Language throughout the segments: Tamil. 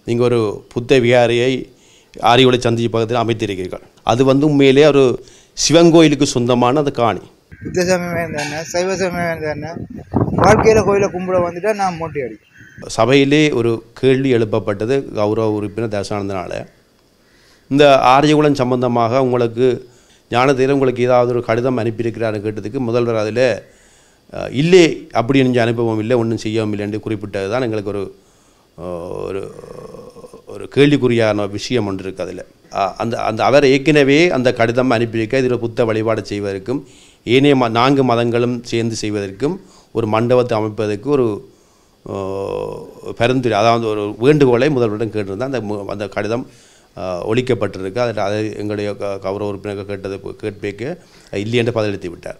நீங்கள் ஒரு புத்த விகாரியை ஆரியோலை சந்திச்சு பக்கத்தில் அமைத்திருக்கிறீர்கள் அது வந்து உண்மையிலே ஒரு சிவன் கோயிலுக்கு சொந்தமான அந்த காணி புத்த சமயம் இருந்தானே சைவ சமயம் இருந்தானே வாழ்க்கையில் கோயிலை கும்பிட வந்துட்டா நான் மோட்டி அடிக்கும் சபையிலே ஒரு கேள்வி எழுப்பப்பட்டது கௌரவ உறுப்பினர் தர்சானந்தனால இந்த ஆரியகுலம் சம்பந்தமாக உங்களுக்கு ஞானத்தில் உங்களுக்கு ஏதாவது ஒரு கடிதம் அனுப்பியிருக்கிறாரு கேட்டதுக்கு முதல்வர் அதில் அஹ், இல்லை அப்படி நெஞ்சு அனுப்பவும் இல்லை ஒன்றும் செய்யவும் இல்லை என்று குறிப்பிட்டது தான் எங்களுக்கு ஒரு அஹ், ஒரு ஒரு கேள்விக்குறியான விஷயம் ஒன்று இருக்குது அதில் அந்த அந்த அவர் ஏற்கனவே அந்த கடிதம் அனுப்பியிருக்க இதில் புத்த வழிபாடு செய்வதற்கும் ஏனைய ம நான்கு மதங்களும் சேர்ந்து செய்வதற்கும் ஒரு மண்டபத்தை அமைப்பதற்கு ஒரு அஹ், பரிந்துரை அதாவது ஒரு வேண்டுகோளை முதல்வரிடம் கேட்டிருந்தேன் அந்த மு- அந்த கடிதம் அஹ், ஒழிக்கப்பட்டிருக்கு அதில் அதை எங்களுடைய க- கௌரவ உறுப்பினர்கள் கேட்டது கேட்பேக்கு இல்லை என்று பதிலளித்து விட்டார்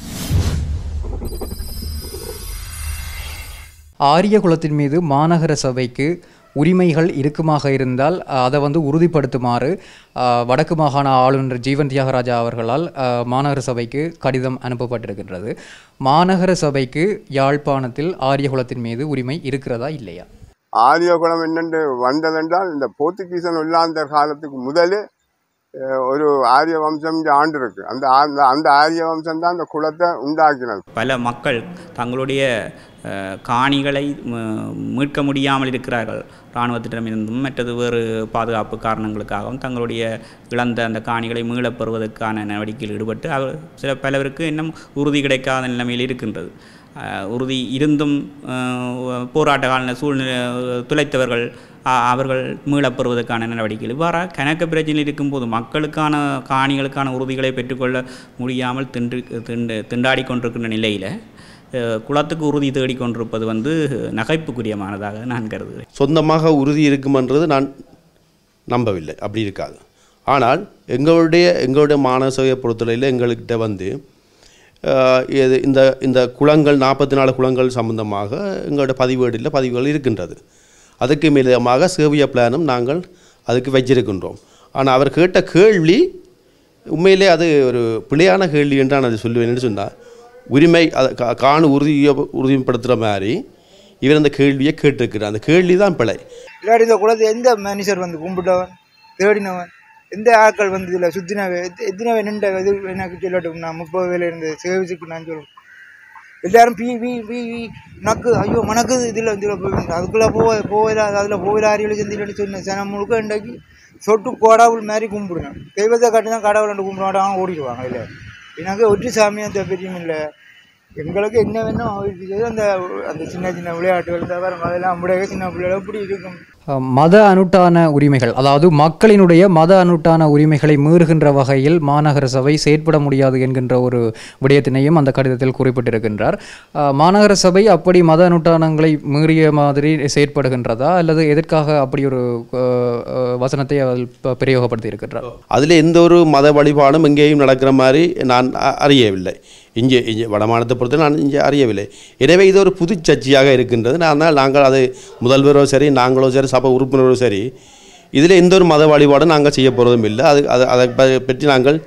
ஆரிய குலத்தின் மீது மாநகர சபைக்கு உரிமைகள் இருக்குமாக இருந்தால் அஹ், அதை வந்து உறுதிப்படுத்துமாறு அஹ், வடக்கு மாகாண ஆளுநர் ஜீவன் தியாகராஜா அவர்களால் அஹ், மாநகர சபைக்கு கடிதம் அனுப்பப்பட்டிருக்கின்றது மாநகர சபைக்கு யாழ்ப்பாணத்தில் ஆரிய குலத்தின் மீது உரிமை இருக்கிறதா இல்லையா ஆரியகுலம் என்னென்று வந்ததென்றால் இந்த போர்த்துகீசன் இல்லாத காலத்துக்கு முதலே அஹ், ஒரு ஆரிய வம்சம் இங்கே ஆண்டு இருக்கு அந்த ஆ- அந்த ஆரிய வம்சம் தான் அந்த குலத்தை உண்டாக்கினது பல மக்கள் தங்களுடைய அஹ், காணிகளை ம- மீட்க முடியாமல் இருக்கிறார்கள் இராணுவத்திடமிருந்தும் மற்றது வேறு பாதுகாப்பு காரணங்களுக்காகவும் தங்களுடைய இழந்த அந்த காணிகளை மீளப் பெறுவதற்கான நடவடிக்கையில் ஈடுபட்டு அவர் சில பலருக்கு இன்னும் உறுதி கிடைக்காத நிலைமையில் இருக்கின்றது அஹ், உறுதி இருந்தும் அஹ், போராட்ட கால சூழ்நிலை துளைத்தவர்கள் அ- அவர்கள் மீளப் பெறுவதற்கான நடவடிக்கைகள் இவ்வாறாக கணக்க பிரச்சனையில் இருக்கும்போது மக்களுக்கான காணிகளுக்கான உறுதிகளை பெற்றுக்கொள்ள முடியாமல் தின்று திண்டு திண்டாடி கொண்டிருக்கின்ற நிலையில் அஹ், குலத்துக்கு உறுதி தேடிக்கொண்டிருப்பது வந்து நகைப்புக்குரியமானதாக நான் கருதுகிறேன் சொந்தமாக உறுதி இருக்குமென்றது நான் நம்பவில்லை அப்படி இருக்காது ஆனால் எங்களுடைய எங்களுடைய மாணவ சபையை பொறுத்தவரையில் எங்கள்கிட்ட வந்து அஹ், இது இந்த இந்த குளங்கள் நாற்பத்தி நாலு குளங்கள் சம்பந்தமாக எங்களுடைய பதிவேடில் பதிவுகள் இருக்கின்றது அதுக்கு மேலமாக சேவிய பிளானும் நாங்கள் அதுக்கு வச்சிருக்கின்றோம் ஆனால் அவர் கேட்ட கேள்வி உண்மையிலே அது ஒரு பிழையான கேள்வி என்று நான் அதை சொல்லுவேன் சொன்னால் உரிமை அதை கா- காணு உறுதியை உறுதிப்படுத்துகிற மாதிரி இவர் அந்த கேள்வியை கேட்டிருக்கிறார் அந்த கேள்வி தான் பிழை இல்லாட்டி இந்த குலத்தை எந்த மனுஷர் வந்து கும்பிட்டவன் தேடினவன் எந்த ஆட்கள் வந்து இதில் சுத்தினவை எத்த- எத்தனை நின்ற இது எனக்கு சொல்லட்டும் நான் முப்பது வேலை இருந்து சேவிச்சுக்கு நான் சொல்லுவேன் எல்லாரும் பீ பீ பீ பீ நக்கு ஐயோ மணக்குது இதில் இதில் அதுக்குள்ளே போக போகல அதில் போகல அறிவில் செந்திலன்னு சொன்னேன் சனம் முழுக்க இன்றைக்கு சொட்டு கோடாவுள் மாதிரி கும்பிடுவேன் தெய்வத்தை காட்டி தான் கடவுள் ரெண்டு கும்பிடுவாங்க ஓடிடுவாங்க இல்லை எனக்கு ஒற்று சாமியாக தெரியும் இல்லை எங்களுக்கு என்ன வேணும் அவருக்கு செய்து அந்த அந்த சின்ன சின்ன விளையாட்டுகள் தவிர அதெல்லாம் நம்முடைய சின்ன பிள்ளைகள் எப்படி இருக்கும் அஹ், மத அனுட்டான உரிமைகள் அதாவது மக்களினுடைய மத அனுட்டான உரிமைகளை மீறுகின்ற வகையில் மாநகர சபை செயற்பட முடியாது என்கின்ற ஒரு விடயத்தினையும் அந்த கடிதத்தில் குறிப்பிட்டிருக்கின்றார் அஹ், மாநகர சபை அப்படி மத அனுட்டானங்களை மீறிய மாதிரி செயற்படுகின்றதா அல்லது எதற்காக அப்படி ஒரு அஹ், அஹ், வசனத்தை அதில் ப- பிரயோகப்படுத்தி இருக்கின்றார் அதில் எந்த ஒரு மத வழிபாடும் எங்கேயும் நடக்கிற மாதிரி நான் அ- அறியவில்லை இங்கே இங்கே வடமாநிலத்தை பொறுத்து நான் இங்கே அறியவில்லை எனவே இது ஒரு புது சர்ச்சையாக இருக்கின்றது ஆனால் நாங்கள் அது முதல்வரோ சரி நாங்களோ சரி சபை உறுப்பினரோ சரி இதில் எந்த ஒரு மத வழிபாடும் நாங்கள் செய்ய போகிறதும் இல்லை அது அது அதை ப- பற்றி நாங்கள்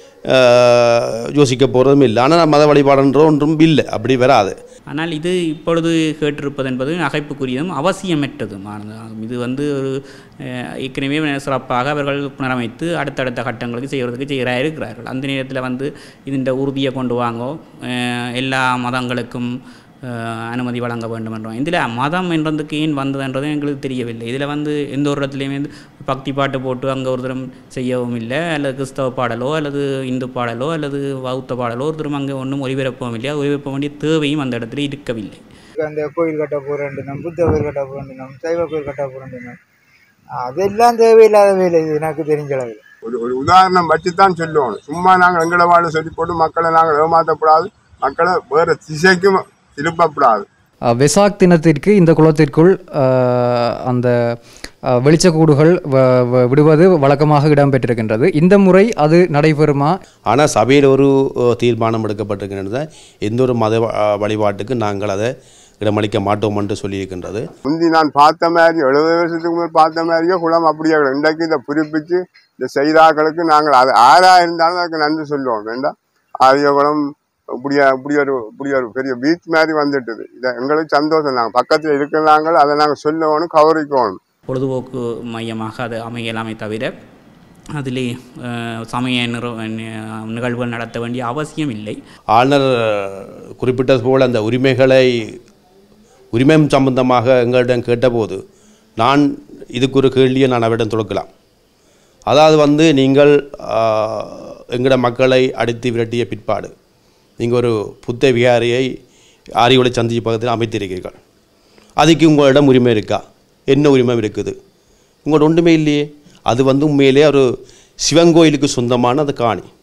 அஹ், யோசிக்க போகிறதும் இல்லை ஆனால் மத வழிபாடுன்ற ஒன்றும் இல்லை அப்படி வராது ஆனால் இது இப்பொழுது கேட்டிருப்பது என்பது நகைப்புக்குரியதும் அவசியமற்றதுமானதாகும் இது வந்து ஒரு அஹ், ஏற்கனவே சிறப்பாக அவர்கள் புனரமைத்து அடுத்தடுத்த கட்டங்களுக்கு செய்வதற்கு செய்கிறாக இருக்கிறார்கள் அந்த நேரத்தில் வந்து இந்த உறுதியை கொண்டு வாங்கோ அஹ், எல்லா மதங்களுக்கும் அஹ், அனுமதி வழங்க வேண்டும் என்றோம் இதில் மதம் என்றதுக்கு ஏன் வந்ததுன்றது எங்களுக்கு தெரியவில்லை இதில் வந்து எந்த ஒரு இடத்துலையுமே வந்து பக்தி பாட்டு போட்டு அங்கே ஒரு தரம் செய்யவும் இல்லை அல்லது கிறிஸ்தவ பாடலோ அல்லது இந்து பாடலோ அல்லது பௌத்த பாடலோ ஒரு தரம் அங்கே ஒன்றும் ஒளிபரப்பவும் இல்லை ஒளிபரப்ப வேண்டிய தேவையும் அந்த இடத்துல இருக்கவில்லை அந்த கோயில் கட்ட போகிறேன் நம் புத்த கோயில் கட்ட போகிறேன் நம் சைவ கோயில் கட்ட போகிறேன் அதெல்லாம் தேவையில்லாத வேலை இது எனக்கு தெரிஞ்ச அளவில் ஒரு ஒரு உதாரணம் வச்சு தான் சொல்லுவோம் சும்மா நாங்கள் எங்களை வாழ சொல்லி போட்டு மக்களை நாங்கள் ஏமாற்றக்கூடாது மக்களை வேறு திசைக்கும் திருப்பக்கூடாது அஹ், வெசாக் தினத்திற்கு இந்த குளத்திற்குள் அஹ், அந்த அஹ், வெளிச்சக்கூடுகள் வ- வ- விடுவது வழக்கமாக இடம்பெற்றிருக்கின்றது இந்த முறை அது நடைபெறுமா ஆனால் சபையில் ஒரு அஹ், தீர்மானம் எடுக்கப்பட்டிருக்கின்றது எந்த ஒரு மத வ- அஹ், வழிபாட்டுக்கு நாங்கள் அதை இடமளிக்க மாட்டோம் என்று சொல்லியிருக்கின்றது முந்தி நான் பார்த்த மாதிரி எழுபது வருஷத்துக்கு முதல் பார்த்த மாதிரியே குளம் அப்படியே கிடக்கு. இன்றைக்கு இதை புதுப்பிச்சு இந்த செய்தாக்களுக்கு நாங்கள் அது ஆறா இருந்தாலும் அதுக்கு நன்றி சொல்லுவோம் வேண்டாம் ஆரிய குளம் இப்படி இப்படி ஒரு இப்படி ஒரு பெரிய பீச் மாதிரி வந்துட்டுது இதை எங்களுக்கு சந்தோஷம் நாங்கள் பக்கத்தில் இருக்கிறாங்க அதை நாங்கள் சொல்லணும் கௌரிக்கணும் பொழுதுபோக்கு மையமாக அது அமையலாமே தவிர அதிலே அஹ், சமய நிறு நிகழ்வுகள் நடத்த வேண்டிய அவசியம் இல்லை ஆளுநர் குறிப்பிட்டது போல் அந்த உரிமைகளை உரிமை சம்பந்தமாக எங்களிடம் கேட்டபோது நான் இதுக்கு ஒரு கேள்வியை நான் அவரிடம் தொடுக்கலாம் அதாவது வந்து நீங்கள் எங்களோட மக்களை அடித்து விரட்டிய பிற்பாடு நீங்கள் ஒரு புத்த விகாரியை ஆரியோலை சந்திச்சு பக்கத்தில் அமைத்திருக்கிறீர்கள் அதுக்கு உங்களிடம் உரிமை இருக்கா என்ன உரிமை இருக்குது உங்களோட ஒன்றுமே இல்லையே அது வந்து உண்மையிலே ஒரு சிவன் கோயிலுக்கு சொந்தமான அந்த காணி